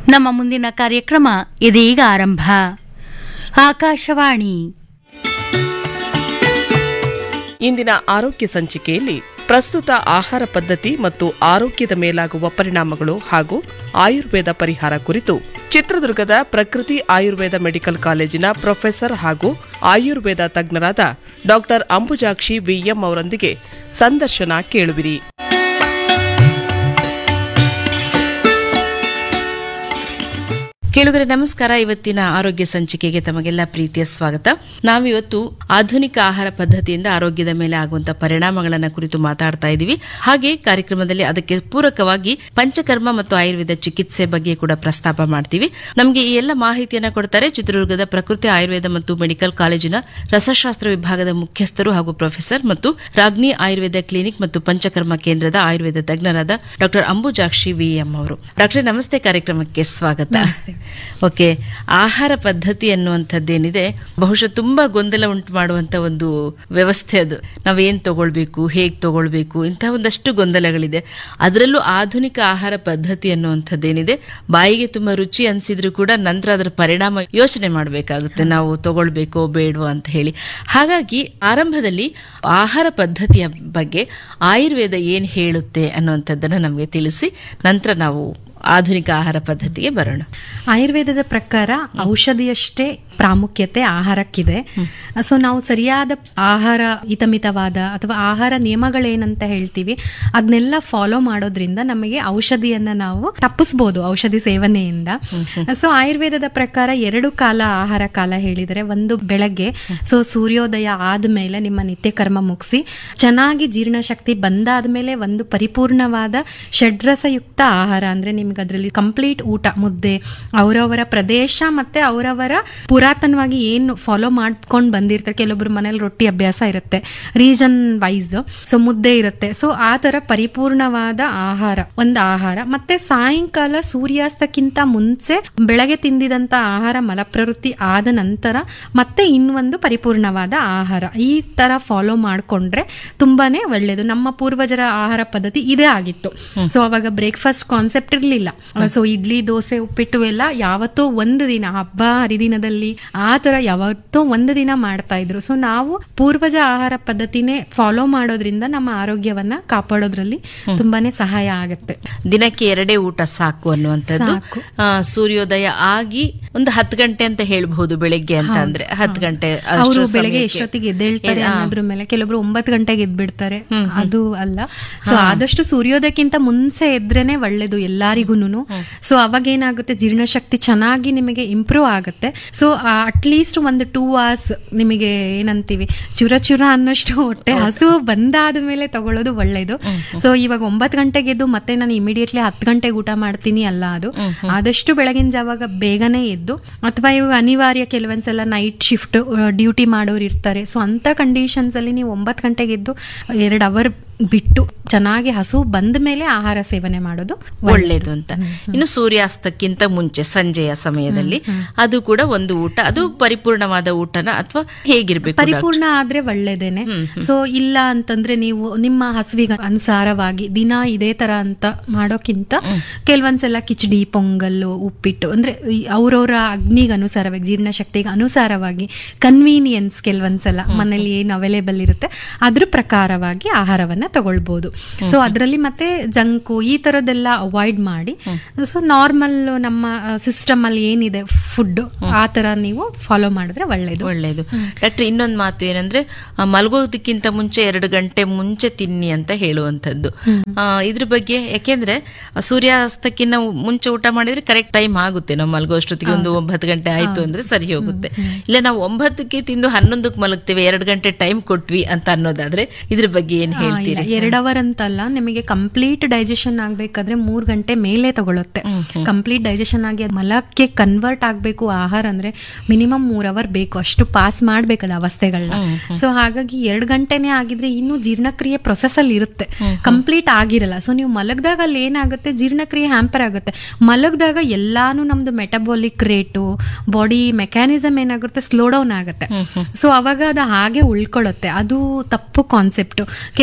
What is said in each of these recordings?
ನಮ್ಮ ಮುಂದಿನ ಕಾರ್ಯಕ್ರಮ ಇದೀಗ ಆರಂಭ ಆಕಾಶವಾಣಿ ಇಂದಿನ ಆರೋಗ್ಯ ಸಂಚಿಕೆಯಲ್ಲಿ ಪ್ರಸ್ತುತ ಆಹಾರ ಪದ್ಧತಿ ಮತ್ತು ಆರೋಗ್ಯದ ಮೇಲಾಗುವ ಪರಿಣಾಮಗಳು ಹಾಗೂ ಆಯುರ್ವೇದ ಪರಿಹಾರ ಕುರಿತು ಚಿತ್ರದುರ್ಗದ ಪ್ರಕೃತಿ ಆಯುರ್ವೇದ ಮೆಡಿಕಲ್ ಕಾಲೇಜಿನ ಪ್ರೊಫೆಸರ್ ಹಾಗೂ ಆಯುರ್ವೇದ ತಜ್ಞರಾದ ಡಾಕ್ಟರ್ ಅಂಬುಜಾಕ್ಷಿ ವಿಎಂ ಅವರೊಂದಿಗೆ ಸಂದರ್ಶನ ಕೇಳುವಿರಿ ಕೇಳುಗರೆ ನಮಸ್ಕಾರ ಇವತ್ತಿನ ಆರೋಗ್ಯ ಸಂಚಿಕೆಗೆ ತಮಗೆಲ್ಲ ಪ್ರೀತಿಯ ಸ್ವಾಗತ ನಾವಿವತ್ತು ಆಧುನಿಕ ಆಹಾರ ಪದ್ಧತಿಯಿಂದ ಆರೋಗ್ಯದ ಮೇಲೆ ಆಗುವಂತಹ ಪರಿಣಾಮಗಳನ್ನ ಕುರಿತು ಮಾತಾಡ್ತಾ ಇದ್ದೀವಿ ಹಾಗೆ ಕಾರ್ಯಕ್ರಮದಲ್ಲಿ ಅದಕ್ಕೆ ಪೂರಕವಾಗಿ ಪಂಚಕರ್ಮ ಮತ್ತು ಆಯುರ್ವೇದ ಚಿಕಿತ್ಸೆ ಬಗ್ಗೆ ಕೂಡ ಪ್ರಸ್ತಾಪ ಮಾಡ್ತೀವಿ ನಮಗೆ ಈ ಎಲ್ಲ ಮಾಹಿತಿಯನ್ನ ಕೊಡ್ತಾರೆ ಚಿತ್ರದುರ್ಗದ ಪ್ರಕೃತಿ ಆಯುರ್ವೇದ ಮತ್ತು ಮೆಡಿಕಲ್ ಕಾಲೇಜಿನ ರಸಶಾಸ್ತ್ರ ವಿಭಾಗದ ಮುಖ್ಯಸ್ಥರು ಹಾಗೂ ಪ್ರೊಫೆಸರ್ ಮತ್ತು ರಾಗ್ನಿ ಆಯುರ್ವೇದ ಕ್ಲಿನಿಕ್ ಮತ್ತು ಪಂಚಕರ್ಮ ಕೇಂದ್ರದ ಆಯುರ್ವೇದ ತಜ್ಞರಾದ ಡಾಕ್ಟರ್ ಅಂಬುಜಾಕ್ಷಿ ವಿಎಂ ಅವರು ಡಾಕ್ಟರ್ ನಮಸ್ತೆ ಕಾರ್ಯಕ್ರಮಕ್ಕೆ ಸ್ವಾಗತ ಓಕೆ ಆಹಾರ ಪದ್ಧತಿ ಅನ್ನುವಂಥದ್ದೇನಿದೆ ಬಹುಶಃ ತುಂಬಾ ಗೊಂದಲ ಉಂಟು ಮಾಡುವಂತ ಒಂದು ವ್ಯವಸ್ಥೆ ಅದು ನಾವೇನ್ ತಗೊಳ್ಬೇಕು ಹೇಗ್ ತಗೊಳ್ಬೇಕು ಇಂತಹ ಒಂದಷ್ಟು ಗೊಂದಲಗಳಿದೆ ಅದರಲ್ಲೂ ಆಧುನಿಕ ಆಹಾರ ಪದ್ಧತಿ ಅನ್ನುವಂಥದ್ದೇನಿದೆ ಬಾಯಿಗೆ ತುಂಬಾ ರುಚಿ ಅನ್ಸಿದ್ರು ಕೂಡ ನಂತರ ಅದರ ಪರಿಣಾಮ ಯೋಚನೆ ಮಾಡಬೇಕಾಗುತ್ತೆ ನಾವು ತಗೊಳ್ಬೇಕೋ ಬೇಡವೋ ಅಂತ ಹೇಳಿ ಹಾಗಾಗಿ ಆರಂಭದಲ್ಲಿ ಆಹಾರ ಪದ್ಧತಿಯ ಬಗ್ಗೆ ಆಯುರ್ವೇದ ಏನ್ ಹೇಳುತ್ತೆ ಅನ್ನುವಂಥದ್ದನ್ನ ನಮಗೆ ತಿಳಿಸಿ ನಂತರ ನಾವು ಆಧುನಿಕ ಆಹಾರ ಪದ್ಧತಿಗೆ ಬರೋಣ ಆಯುರ್ವೇದದ ಪ್ರಕಾರ ಔಷಧಿಯಷ್ಟೇ ಪ್ರಾಮುಖ್ಯತೆ ಆಹಾರಕ್ಕಿದೆ ಸೊ ನಾವು ಸರಿಯಾದ ಆಹಾರ ಹಿತಮಿತವಾದ ಅಥವಾ ಆಹಾರ ನಿಯಮಗಳೇನಂತ ಹೇಳ್ತೀವಿ ಅದನ್ನೆಲ್ಲ ಫಾಲೋ ಮಾಡೋದ್ರಿಂದ ನಮಗೆ ಔಷಧಿಯನ್ನ ನಾವು ತಪ್ಪಿಸ್ಬೋದು ಔಷಧಿ ಸೇವನೆಯಿಂದ ಸೊ ಆಯುರ್ವೇದದ ಪ್ರಕಾರ ಎರಡು ಕಾಲ ಆಹಾರ ಕಾಲ ಹೇಳಿದರೆ ಒಂದು ಬೆಳಗ್ಗೆ ಸೊ ಸೂರ್ಯೋದಯ ಆದ್ಮೇಲೆ ನಿಮ್ಮ ನಿತ್ಯ ಕರ್ಮ ಮುಗಿಸಿ ಚೆನ್ನಾಗಿ ಜೀರ್ಣಶಕ್ತಿ ಬಂದಾದ್ಮೇಲೆ ಒಂದು ಪರಿಪೂರ್ಣವಾದ ಷಡ್ರಸಯುಕ್ತ ಆಹಾರ ಅಂದ್ರೆ ನಿಮ್ಗೆ ಅದರಲ್ಲಿ ಕಂಪ್ಲೀಟ್ ಊಟ ಮುದ್ದೆ ಅವರವರ ಪ್ರದೇಶ ಮತ್ತೆ ಅವರವರ ಪುರಾತನವಾಗಿ ಏನು ಫಾಲೋ ಮಾಡ್ಕೊಂಡು ಬಂದಿರ್ತಾರೆ ಕೆಲವೊಬ್ರು ಮನೇಲಿ ರೊಟ್ಟಿ ಅಭ್ಯಾಸ ಇರುತ್ತೆ ರೀಜನ್ ವೈಸ್ ಸೊ ಮುದ್ದೆ ಇರುತ್ತೆ ಸೊ ಆ ತರ ಪರಿಪೂರ್ಣವಾದ ಆಹಾರ ಒಂದು ಆಹಾರ ಮತ್ತೆ ಸಾಯಂಕಾಲ ಸೂರ್ಯಾಸ್ತಕ್ಕಿಂತ ಮುಂಚೆ ಬೆಳಗ್ಗೆ ತಿಂದಿದಂತ ಆಹಾರ ಮಲಪ್ರವೃತ್ತಿ ಆದ ನಂತರ ಮತ್ತೆ ಇನ್ನೊಂದು ಪರಿಪೂರ್ಣವಾದ ಆಹಾರ ಈ ತರ ಫಾಲೋ ಮಾಡ್ಕೊಂಡ್ರೆ ತುಂಬಾನೇ ಒಳ್ಳೇದು ನಮ್ಮ ಪೂರ್ವಜರ ಆಹಾರ ಪದ್ಧತಿ ಇದೇ ಆಗಿತ್ತು ಸೊ ಅವಾಗ ಬ್ರೇಕ್ಫಾಸ್ಟ್ ಕಾನ್ಸೆಪ್ಟ್ ಇರಲಿಲ್ಲ ಸೊ ಇಡ್ಲಿ ದೋಸೆ ಉಪ್ಪಿಟ್ಟು ಎಲ್ಲ ಯಾವತ್ತೋ ಒಂದು ದಿನ ಹಬ್ಬ ಹರಿದಿನದಲ್ಲಿ ಆ ತರ ಯಾವತ್ತೋ ಒಂದು ದಿನ ಮಾಡ್ತಾ ಇದ್ರು ಸೊ ನಾವು ಪೂರ್ವಜ ಆಹಾರ ಪದ್ಧತಿನೇ ಫಾಲೋ ಮಾಡೋದ್ರಿಂದ ನಮ್ಮ ಆರೋಗ್ಯವನ್ನ ಕಾಪಾಡೋದ್ರಲ್ಲಿ ತುಂಬಾನೇ ಸಹಾಯ ಆಗುತ್ತೆ ದಿನಕ್ಕೆ ಎರಡೇ ಊಟ ಸಾಕು ಅನ್ನುವಂಥದ್ದು ಸಾಕು. ಆ, ಸೂರ್ಯೋದಯ ಆಗಿ ಒಂದು ಹತ್ತು ಗಂಟೆ ಅಂತ ಹೇಳ್ಬಹುದು ಬೆಳಿಗ್ಗೆ ಅಂತ ಅಂದ್ರೆ ಹತ್ತು ಗಂಟೆ ಅಷ್ಟು ಅವರು ಬೆಳಗ್ಗೆ ಸಮಯಕ್ಕೆ. ಎಷ್ಟೊತ್ತಿಗೆ ಎದ್ದೇಳ್ತಾರೆ ಆ, ಅನ್ನೋದ್ರ ಮೇಲೆ ಕೆಲವೊಬ್ರು ಒಂಬತ್ತು ಗಂಟೆಗೆ ಎದ್ಬಿಡ್ತಾರೆ ಅದು ಅಲ್ಲ ಸೊ ಆದಷ್ಟು ಸೂರ್ಯೋದಯಕ್ಕಿಂತ ಮುಂಚೆ ಎದ್ರೇನೆ ಒಳ್ಳೇದು ಎಲ್ಲಾರಿಗೂನು ಸೊ ಅವಾಗ ಏನಾಗುತ್ತೆ ಜೀರ್ಣಶಕ್ತಿ ಚೆನ್ನಾಗಿ ನಿಮಗೆ ಇಂಪ್ರೂವ್ ಆಗುತ್ತೆ ಸೊ ಅಟ್ಲೀಸ್ಟ್ ಒಂದು ಟೂ ಅವರ್ಸ್ ನಿಮಗೆ ಏನಂತೀವಿ ಚುರ ಚುರ ಅನ್ನೋಷ್ಟು ಹೊಟ್ಟೆ ಹಸು ಬಂದಾದ ಮೇಲೆ ತಗೊಳ್ಳೋದು ಒಳ್ಳೇದು ಸೊ ಇವಾಗ ಒಂಬತ್ತು ಗಂಟೆಗೆ ಎದ್ದು ಮತ್ತೆ ನಾನು ಇಮಿಡಿಯೇಟ್ಲಿ ಹತ್ತು ಗಂಟೆಗೆ ಊಟ ಮಾಡ್ತೀನಿ ಅಲ್ಲ ಅದು ಆದಷ್ಟು ಬೆಳಗಿನ ಜಾವಾಗ ಬೇಗನೆ ಎದ್ದು ಅಥವಾ ಇವಾಗ ಅನಿವಾರ್ಯ ಕೆಲವೊಂದ್ಸಲ ನೈಟ್ ಶಿಫ್ಟ್ ಡ್ಯೂಟಿ ಮಾಡೋರು ಇರ್ತಾರೆ ಸೊ ಅಂತ ಕಂಡೀಷನ್ಸ್ ಅಲ್ಲಿ ನೀವು ಒಂಬತ್ತು ಗಂಟೆಗೆ ಎದ್ದು ಎರಡು ಅವರ್ ಬಿಟ್ಟು ಚೆನ್ನಾಗಿ ಹಸು ಬಂದ ಮೇಲೆ ಆಹಾರ ಸೇವನೆ ಮಾಡೋದು ಒಳ್ಳೇದು ಅಂತ ಇನ್ನು ಸೂರ್ಯಾಸ್ತಕ್ಕಿಂತ ಮುಂಚೆ ಸಂಜೆಯ ಸಮಯದಲ್ಲಿ ಅದು ಕೂಡ ಒಂದು ಊಟ ಅದು ಪರಿಪೂರ್ಣವಾದ ಊಟನ ಅಥವಾ ಹೇಗಿರ್ಬೇಕು ಡಾಕ್ಟರ್? ಪರಿಪೂರ್ಣ ಆದ್ರೆ ಒಳ್ಳೇದೇನೆ ಸೊ ಇಲ್ಲ ಅಂತಂದ್ರೆ ನೀವು ನಿಮ್ಮ ಹಸುವಿಗೆ ಅನುಸಾರವಾಗಿ ದಿನ ಇದೇ ತರ ಅಂತ ಮಾಡೋಕ್ಕಿಂತ ಕೆಲವೊಂದ್ಸಲ ಕಿಚಡಿ ಪೊಂಗಲ್ಲು ಉಪ್ಪಿಟ್ಟು ಅಂದ್ರೆ ಅವ್ರವ್ರ ಅಗ್ನಿಗೆ ಅನುಸಾರವಾಗಿ ಜೀರ್ಣಶಕ್ತಿಗೆ ಅನುಸಾರವಾಗಿ ಕನ್ವೀನಿಯನ್ಸ್ ಕೆಲವೊಂದ್ಸಲ ಮನೇಲಿ ಏನು ಅವೈಲೇಬಲ್ ಇರುತ್ತೆ ಅದ್ರ ಪ್ರಕಾರವಾಗಿ ಆಹಾರವನ್ನ ತಗೊಳ್ಬಹುದು ಸೊ ಅದರಲ್ಲಿ ಮತ್ತೆ ಜಂಕು ಈ ತರದೆಲ್ಲ ಅವಾಯ್ಡ್ ಮಾಡಿ ಸೊ ನಾರ್ಮಲ್ ನಮ್ಮ ಸಿಸ್ಟಮ್ ಅಲ್ಲಿ ಏನಿದೆ ಫುಡ್ ಆ ತರ ನೀವು ಫಾಲೋ ಮಾಡಿದ್ರೆ ಒಳ್ಳೇದು ಒಳ್ಳೇದು ಡಾಕ್ಟರ್ ಇನ್ನೊಂದು ಮಾತು ಏನಂದ್ರೆ ಆ, ಮಲಗೋದಕ್ಕಿಂತ ಮುಂಚೆ ಎರಡು ಗಂಟೆ ಮುಂಚೆ ತಿನ್ನಿ ಅಂತ ಹೇಳುವಂತದ್ದು ಆ, ಇದ್ರ ಬಗ್ಗೆ ಯಾಕೆಂದ್ರೆ ಆ, ಸೂರ್ಯಾಸ್ತಕ್ಕಿಂತ ಮುಂಚೆ ಊಟ ಮಾಡಿದ್ರೆ ಕರೆಕ್ಟ್ ಟೈಮ್ ಆಗುತ್ತೆ ನಾವು ಮಲಗೋಷ್ಟೊತ್ತಿಗೆ ಒಂದು ಒಂಬತ್ತು ಗಂಟೆ ಆಯ್ತು ಅಂದ್ರೆ ಸರಿ ಹೋಗುತ್ತೆ ಇಲ್ಲ ನಾವು ಒಂಬತ್ತಕ್ಕೆ ತಿಂದು ಹನ್ನೊಂದಕ್ಕೆ ಮಲಗ್ತೇವೆ ಎರಡು ಗಂಟೆ ಟೈಮ್ ಕೊಟ್ವಿ ಅಂತ ಅನ್ನೋದಾದ್ರೆ ಇದ್ರ ಬಗ್ಗೆ ಏನ್ ಆ, ಇಲ್ಲ ಹೇಳ್ತೀರಿ ಎರಡ್ ಅವರ್ ಅಂತಲ್ಲ ನಿಮಗೆ ಕಂಪ್ಲೀಟ್ ಡೈಜೆಷನ್ ಆಗ್ಬೇಕಾದ್ರೆ ಮೂರ್ ಗಂಟೆ ಮೇಲೆ ತಗೊಳುತ್ತೆ ಕಂಪ್ಲೀಟ್ ಡೈಜೆಷನ್ ಆಗಿ ಅದ್ ಮಲಕ್ಕೆ ಕನ್ವರ್ಟ್ ಆಗ್ಬೇಕು ಆಹಾರ ಅಂದ್ರೆ ಮಿನಿಮಮ್ ಮೂರ್ ಅವರ್ ಬೇಕು ಅಷ್ಟು ಪಾಸ್ ಮಾಡ್ಬೇಕದ ಅವಸ್ಥೆಗಳನ್ನ ಸೊ ಹಾಗಾಗಿ ಎರಡ್ ಗಂಟೆನೇ ಆಗಿದ್ರೆ ಇನ್ನು ಜೀರ್ಣಕ್ರಿಯೆ ಪ್ರೊಸೆಸ್ ಅಲ್ಲಿ ಇರುತ್ತೆ ಕಂಪ್ಲೀಟ್ ಆಗಿರಲ್ಲ ಸೊ ನೀವು ಮಲಗ್ದಾಗ ಅಲ್ಲಿ ಏನಾಗುತ್ತೆ ಜೀರ್ಣಕ್ರಿಯೆ ಹ್ಯಾಂಪರ್ ಆಗುತ್ತೆ ಮಲಗ್ದಾಗ ಎಲ್ಲಾನು ನಮ್ದು ಮೆಟಬಾಲಿಕ್ ರೇಟು ಬಾಡಿ ಮೆಕ್ಯಾನಿಸಮ್ ಏನಾಗುತ್ತೆ ಸ್ಲೋ ಡೌನ್ ಆಗುತ್ತೆ ಸೊ ಅವಾಗ ಅದು ಹಾಗೆ ಉಳ್ಕೊಳ್ಳುತ್ತೆ ಅದು ತಪ್ಪು ಕಾನ್ಸೆಪ್ಟ್ ಕೆಲವೊಂದ್ಸಲ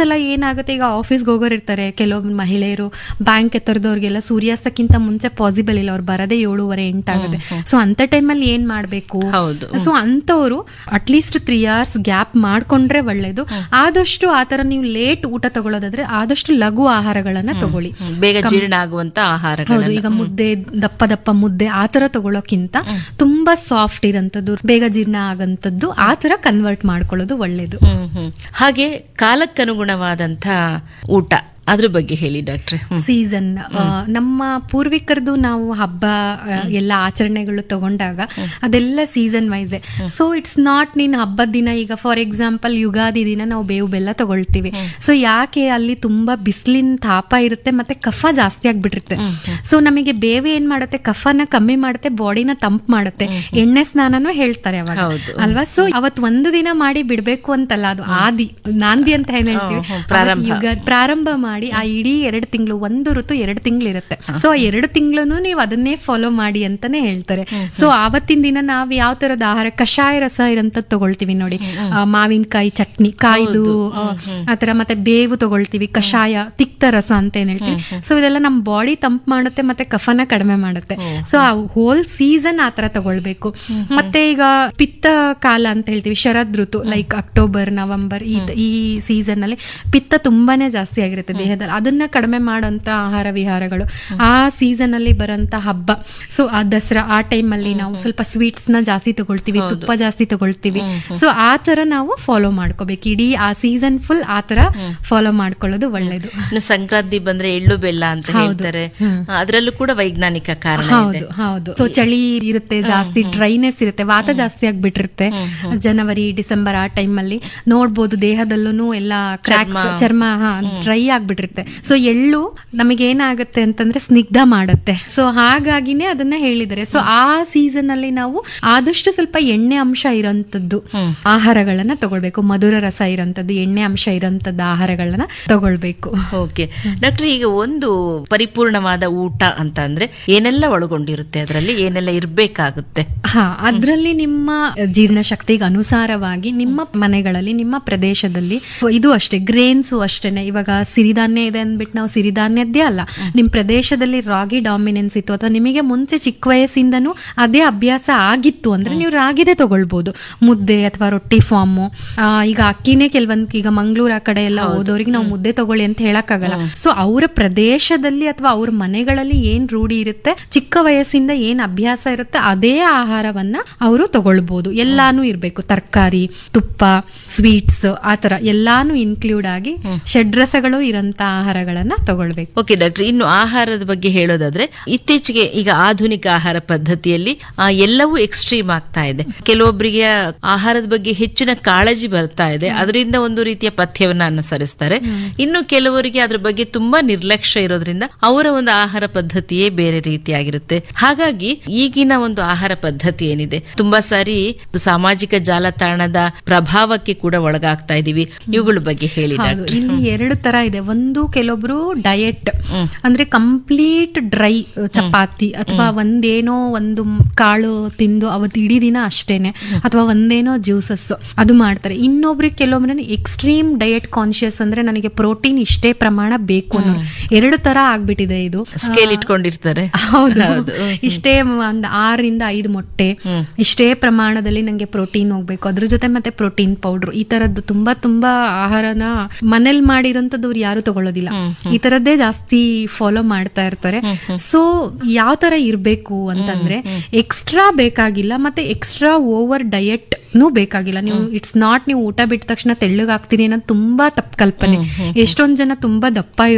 ಒಂದೊಂದ್ಸಲ ಏನಾಗುತ್ತೆ ಈಗ ಆಫೀಸ್ಗೆ ಹೋಗೋರು ಇರ್ತಾರೆ ಕೆಲವೊಬ್ಬ ಮಹಿಳೆಯರು ಬ್ಯಾಂಕ್ ಎತ್ತರದವ್ರಿಗೆಲ್ಲ ಸೂರ್ಯಾಸ್ತಕ್ಕಿಂತ ಮುಂಚೆ ಪಾಸಿಬಲ್ ಇಲ್ಲ ಅವ್ರು ಬರದೇ ಏಳುವರೆ ಎಂಟಾಗುತ್ತೆ ಸೊ ಅಂತ ಟೈಮಲ್ಲಿ ಏನ್ ಮಾಡ್ಬೇಕು ಹೌದು. ಸೊ ಅಂತವ್ರು ಅಟ್ಲೀಸ್ಟ್ ತ್ರೀ ಅವರ್ಸ್ ಗ್ಯಾಪ್ ಮಾಡ್ಕೊಂಡ್ರೆ ಒಳ್ಳೇದು ಆದಷ್ಟು ಆತರ ನೀವು ಲೇಟ್ ಊಟ ತಗೊಳ್ಳೋದಾದ್ರೆ ಆದಷ್ಟು ಲಘು ಆಹಾರಗಳನ್ನ ತಗೊಳ್ಳಿ ಹ್ಮ್, ಬೇಗ ಜೀರ್ಣ ಆಗುವಂತ ಆಹಾರಗಳು ಹೌದು ಈಗ ಮುದ್ದೆ ದಪ್ಪ ದಪ್ಪ ಮುದ್ದೆ ಆತರ ತಗೊಳ್ಳೋಕ್ಕಿಂತ ತುಂಬಾ ಸಾಫ್ಟ್ ಇರೋಂಥದ್ದು ಬೇಗ ಜೀರ್ಣ ಆಗಂತದ್ದು ಆತರ ಕನ್ವರ್ಟ್ ಮಾಡ್ಕೊಳ್ಳೋದು ಒಳ್ಳೇದು ಹ್ಮ್ ಹ್ಮ್ ಹಾಗೆ ಕಾಲಕ್ಕನುಗುಣವಾದಂತ ಊಟ ಅದ್ರ ಬಗ್ಗೆ ಹೇಳಿ ಡಾಕ್ಟ್ರೆ ಹ್ಮ್. ಸೀಸನ್ ನಮ್ಮ ಪೂರ್ವಿಕರದು ನಾವು ಹಬ್ಬ ಆ, ಎಲ್ಲ ಆಚರಣೆಗಳು ತಗೊಂಡಾಗ ಅದೆಲ್ಲ ಸೀಸನ್ ವೈಸೆ ಸೊ ಇಟ್ಸ್ ನಾಟ್ ನೀನ್ ಹಬ್ಬದ ದಿನ ಈಗ ಫಾರ್ ಎಕ್ಸಾಂಪಲ್ ಯುಗಾದಿ ದಿನ ನಾವು ಬೇವು ಬೆಲ್ಲ ತಗೊಳ್ತೀವಿ ಸೊ ಯಾಕೆ ಅಲ್ಲಿ ತುಂಬಾ ಬಿಸಿಲಿನ ತಾಪ ಇರುತ್ತೆ ಮತ್ತೆ ಕಫ ಜಾಸ್ತಿ ಆಗ್ಬಿಟ್ಟಿರುತ್ತೆ ಸೊ ನಮಗೆ ಬೇವು ಏನ್ ಮಾಡುತ್ತೆ ಕಫನ ಕಮ್ಮಿ ಮಾಡುತ್ತೆ ಬಾಡಿನ ತಂಪ್ ಮಾಡುತ್ತೆ ಎಣ್ಣೆ ಸ್ನಾನನೂ ಹೇಳ್ತಾರೆ ಅವಾಗ ಹೌದು. ಅಲ್ವಾ ಸೊ ಅವತ್ ಒಂದು ದಿನ ಮಾಡಿ ಬಿಡ್ಬೇಕು ಅಂತಲ್ಲ ಅದು ಆದಿ ನಾಂದಿ ಅಂತ ಏನ್ ಹೇಳ್ತೀವಿ ಹ್ಮ್, ಹ್ಮ್, ಅವತ್ತು ಪ್ರಾರಂಭ. ಯುಗ ಪ್ರಾರಂಭ ಮಾಡಿ ಆ ಇಡೀ ಎರಡು ತಿಂಗಳು ಒಂದು ಋತು ಎರಡು ತಿಂಗಳು ಇರುತ್ತೆ ಸೊ ಆ ಎರಡು ತಿಂಗಳು ನೀವು ಅದನ್ನೇ ಫಾಲೋ ಮಾಡಿ ಅಂತಾನೆ ಹೇಳ್ತಾರೆ ಸೊ ಆವತ್ತಿನ ದಿನ ನಾವ್ ಯಾವ ತರದ ಆಹಾರ ಕಷಾಯ ರಸ ಇರಂತದ್ ತಗೊಳ್ತೀವಿ ನೋಡಿ ಆ, ಮಾವಿನಕಾಯಿ ಚಟ್ನಿ ಕಾಯ್ದು ಆ, ಆತರ ಮತ್ತೆ ಬೇವು ತಗೊಳ್ತೀವಿ ಕಷಾಯ ತಿಕ್ತ ರಸ ಅಂತ ಏನ್ ಹೇಳ್ತೀವಿ ಸೊ ಇದೆಲ್ಲ ನಮ್ ಬಾಡಿ ತಂಪ್ ಮಾಡುತ್ತೆ ಮತ್ತೆ ಕಫನ ಕಡಿಮೆ ಮಾಡುತ್ತೆ ಸೊ ಆ ಹೋಲ್ ಸೀಸನ್ ಆತರ ತಗೊಳ್ಬೇಕು ಮತ್ತೆ ಈಗ ಪಿತ್ತ ಕಾಲ ಅಂತ ಹೇಳ್ತೀವಿ ಶರದ್ ಋತು ಲೈಕ್ ಅಕ್ಟೋಬರ್ ನವೆಂಬರ್ ಈ ಈ ಸೀಸನ್ ಅಲ್ಲಿ ಪಿತ್ತ ತುಂಬಾನೇ ಜಾಸ್ತಿ ಆಗಿರುತ್ತೆ ದೇಹದಲ್ಲಿ ಅದನ್ನ ಕಡಿಮೆ ಮಾಡೋಂತ ಆಹಾರ ವಿಹಾರಗಳು ಆ ಸೀಸನ್ ಅಲ್ಲಿ ಬರೋಂತ ಹಬ್ಬ ಸೊ ಆ ದಸರಾ ಆ ಟೈಮ್ ಅಲ್ಲಿ ನಾವು ಸ್ವಲ್ಪ ಸ್ವೀಟ್ಸ್ ನ ಜಾಸ್ತಿ ತಗೊಳ್ತೀವಿ ತುಪ್ಪ ಜಾಸ್ತಿ ತಗೊಳ್ತೀವಿ ಸೊ ಆ ತರ ನಾವು ಫಾಲೋ ಮಾಡ್ಕೋಬೇಕು ಇಡೀ ಆ ಸೀಸನ್ ಫುಲ್ ಆ ತರ ಫಾಲೋ ಮಾಡ್ಕೊಳ್ಳೋದು ಒಳ್ಳೇದು ಇನ್ನು ಸಂಕ್ರಾಂತಿ ಬಂದ್ರೆ ಎಳ್ಳು ಬೆಲ್ಲ ಅಂತ ಹೇಳ್ತಾರೆ ಅದರಲ್ಲೂ ಕೂಡ ವೈಜ್ಞಾನಿಕ ಕಾರಣ ಇದೆ ಹೌದು ಹೌದು ಸೊ ಚಳಿ ಇರುತ್ತೆ ಜಾಸ್ತಿ ಡ್ರೈನೆಸ್ ಇರುತ್ತೆ ವಾತ ಜಾಸ್ತಿ ಆಗ್ಬಿಟ್ಟಿರುತ್ತೆ ಜನವರಿ ಡಿಸೆಂಬರ್ ಆ ಟೈಮ್ ಅಲ್ಲಿ ನೋಡ್ಬೋದು ದೇಹದಲ್ಲೂ ಎಲ್ಲ ಕ್ರಾಕ್ಸ್ ಚರ್ಮ ಡ್ರೈ ಆಗ್ಬಿಟ್ಟಿರುತ್ತೆ ಸೊ ಎಳ್ಳು ನಮಗೆ ಏನಾಗುತ್ತೆ ಅಂತಂದ್ರೆ ಸ್ನಿಗ್ಧ ಮಾಡುತ್ತೆ ಸೊ ಹಾಗಾಗಿನೇ ಅದನ್ನ ಹೇಳಿದ್ದಾರೆ ಸೊ ಆ ಸೀಸನ್ ಅಲ್ಲಿ ನಾವು ಆದಷ್ಟು ಸ್ವಲ್ಪ ಎಣ್ಣೆ ಅಂಶ ಇರೋಂಥದ್ದು ಆಹಾರಗಳನ್ನ ತಗೊಳ್ಬೇಕು ಮಧುರ ರಸ ಇರೋಂಥದ್ದು ಎಣ್ಣೆ ಅಂಶ ಇರೋಂಥದ್ದು ಆಹಾರಗಳನ್ನ ತಗೊಳ್ಬೇಕು ಓಕೆ ಡಾಕ್ಟರ್ ಈಗ ಒಂದು ಪರಿಪೂರ್ಣವಾದ ಊಟ ಅಂತ ಅಂದ್ರೆ ಏನೆಲ್ಲ ಒಳಗೊಂಡಿರುತ್ತೆ ಅದರಲ್ಲಿ ಏನೆಲ್ಲ ಇರ್ಬೇಕಾಗುತ್ತೆ ಹಾ ಅದ್ರಲ್ಲಿ ನಿಮ್ಮ ಜೀರ್ಣಶಕ್ತಿಗೆ ಅನುಸಾರವಾಗಿ ನಿಮ್ಮ ಮನೆಗಳಲ್ಲಿ ನಿಮ್ಮ ಪ್ರದೇಶದಲ್ಲಿ ಇದು ಅಷ್ಟೇ ಗ್ರೇನ್ಸು ಅಷ್ಟೇನೆ ಇವಾಗ ಸಿರಿಧಾನ್ಯ ಇದೆ ಅಂದ್ಬಿಟ್ಟು ನಾವು ಸಿರಿಧಾನ್ಯದ್ದೇ ಅಲ್ಲ ನಿಮ್ ಪ್ರದೇಶದಲ್ಲಿ ರಾಗಿ ಡಾಮಿನೆನ್ಸ್ ಇತ್ತು ಅಥವಾ ನಿಮಗೆ ಮುಂಚೆ ಚಿಕ್ಕ ವಯಸ್ಸಿಂದನೂ ಅದೇ ಅಭ್ಯಾಸ ಆಗಿತ್ತು ಅಂದ್ರೆ ನೀವು ರಾಗಿದೇ ತಗೊಳ್ಬಹುದು ಮುದ್ದೆ ಅಥವಾ ರೊಟ್ಟಿ ಫಾರ್ಮು ಈಗ ಅಕ್ಕಿನೇ ಕೆಲವೊಂದು ಈಗ ಮಂಗಳೂರು ಆ ಕಡೆ ಎಲ್ಲ ಹೋದವ್ರಿಗೆ ನಾವು ಮುದ್ದೆ ತಗೊಳ್ಳಿ ಅಂತ ಹೇಳಕ್ಕಾಗಲ್ಲ ಸೊ ಅವರ ಪ್ರದೇಶದಲ್ಲಿ ಅಥವಾ ಅವ್ರ ಮನೆಗಳಲ್ಲಿ ಏನ್ ರೂಢಿ ಇರುತ್ತೆ ಚಿಕ್ಕ ವಯಸ್ಸಿಂದ ಏನ್ ಅಭ್ಯಾಸ ಇರುತ್ತೆ ಅದೇ ಆಹಾರವನ್ನ ಅವರು ತಗೊಳ್ಬಹುದು ಎಲ್ಲಾನು ಇರ್ಬೇಕು ತರಕಾರಿ ತುಪ್ಪ ಸ್ವೀಟ್ಸ್ ಆತರ ಎಲ್ಲಾನು ಇನ್ಕ್ಲೂಡ್ ಆಗಿ ಷಡ್ರಸಗಳು ಇರಂತ ಆಹಾರಗಳನ್ನ ತಗೊಳ್ಬೇಕು ಓಕೆ ಡಾಕ್ಟರ್ ಇನ್ನು ಆಹಾರದ ಬಗ್ಗೆ ಹೇಳೋದಾದ್ರೆ ಇತ್ತೀಚೆಗೆ ಈಗ ಆಧುನಿಕ ಆಹಾರ ಪದ್ಧತಿಯಲ್ಲಿ ಆ, ಎಲ್ಲವೂ ಎಕ್ಸ್ಟ್ರೀಮ್ ಆಗ್ತಾ ಇದೆ ಕೆಲವೊಬ್ಬರಿಗೆ ಆಹಾರದ ಬಗ್ಗೆ ಹೆಚ್ಚಿನ ಕಾಳಜಿ ಬರ್ತಾ ಇದೆ ಅದರಿಂದ ಒಂದು ರೀತಿಯ ಪಥ್ಯವನ್ನ ಅನುಸರಿಸ್ತಾರೆ ಇನ್ನು ಕೆಲವರಿಗೆ ಅದ್ರ ಬಗ್ಗೆ ತುಂಬಾ ನಿರ್ಲಕ್ಷ್ಯ ಇರೋದ್ರಿಂದ ಅವರ ಒಂದು ಆಹಾರ ಪದ್ಧತಿಯೇ ಬೇರೆ ರೀತಿಯಾಗಿರುತ್ತೆ ಹಾಗಾಗಿ ಈಗಿನ ಒಂದು ಆಹಾರ ಪದ್ಧತಿ ಏನಿದೆ ತುಂಬಾ ಸಾರಿ ಸಾಮಾಜಿಕ ಜಾಲತಾಣದ ಪ್ರಭಾವಕ್ಕೆ ಕೂಡ ಒಳಗಾಗ್ತಾ ಇದೀವಿ ಇವುಗಳ ಬಗ್ಗೆ ಹೇಳಿ ಹೌದು ಡಾಕ್ಟರ್ ಇಲ್ಲಿ ಎರಡು ತರ ಇದೆ ಒಂದು ಕೆಲವೊಬ್ರು ಡಯಟ್ ಅಂದ್ರೆ ಕಂಪ್ಲೀಟ್ ಡ್ರೈ ಚಪಾತಿ ಅಥವಾ ಒಂದೇನೋ ಒಂದು ಮ್- ಕಾಳು ತಿಂದು ಅವತ್ತು ಇಡೀ ದಿನ ಅಷ್ಟೇನೆ ಅಥವಾ ಒಂದೇನೋ ಜ್ಯೂಸಸ್ ಅದು ಮಾಡ್ತಾರೆ ಇನ್ನೊಬ್ರಿಗೆ ಕೆಲವೊಬ್ರು ಎಕ್ಸ್ಟ್ರೀಮ್ ಡಯಟ್ ಕಾನ್ಶಿಯಸ್ ಅಂದ್ರೆ ನನಗೆ ಪ್ರೋಟೀನ್ ಇಷ್ಟೇ ಪ್ರಮಾಣ ಬೇಕು ಅನ್ನೋ ಎರಡು ತರ ಆಗ್ಬಿಟ್ಟಿದೆ ಇದು ಸ್ಕೇಲ್ ಇಟ್ಕೊಂಡಿರ್ತಾರೆ ಹೌದು ಇಷ್ಟೇ ಒಂದ್ ಆರರಿಂದ ಐದು ಮೊಟ್ಟೆ ಇಷ್ಟೇ ಪ್ರಮಾಣದಲ್ಲಿ ನಂಗೆ ಪ್ರೋಟೀನ್ ಹೋಗ್ಬೇಕು ಅದ್ರ ಜೊತೆ ಮತ್ತೆ ಪ್ರೋಟೀನ್ ಪೌಡರ್ ಈ ತರದ್ದು ತುಂಬಾ ತುಂಬಾ ಆಹಾರನ ಮನೇಲಿ ಮಾಡಿರೋಂಥದ್ದು ಅವ್ರು ಯಾರು ತಗೊಳ್ಳೋದಿಲ್ಲ ಈ ತರದ್ದೇ ಜಾಸ್ತಿ ಫಾಲೋ ಮಾಡ್ತಾ ಇರ್ತಾರೆ ಸೊ ಯಾವ ತರ ಇರ್ಬೇಕು ಅಂತಂದ್ರೆ ಎಕ್ಸ್ಟ್ರಾ ಬೇಕಾಗಿಲ್ಲ ಮತ್ತೆ ಎಕ್ಸ್ಟ್ರಾ ಓವರ್ ಡಯಟ್ ನೂ ಬೇಕಾಗಿಲ್ಲ ನೀವು ಇಟ್ಸ್ ನಾಟ್ ನೀವು ಊಟ ಬಿಟ್ಟ ತಕ್ಷಣ ತೆಳ್ಳಗಾಗ್ತೀರಿ ಅನ್ನೋದು ತುಂಬಾ ತಪ್ಪು ಕಲ್ಪನೆ ಎಷ್ಟೊಂದ್ ಜನ ತುಂಬಾ ದಪ್ಪ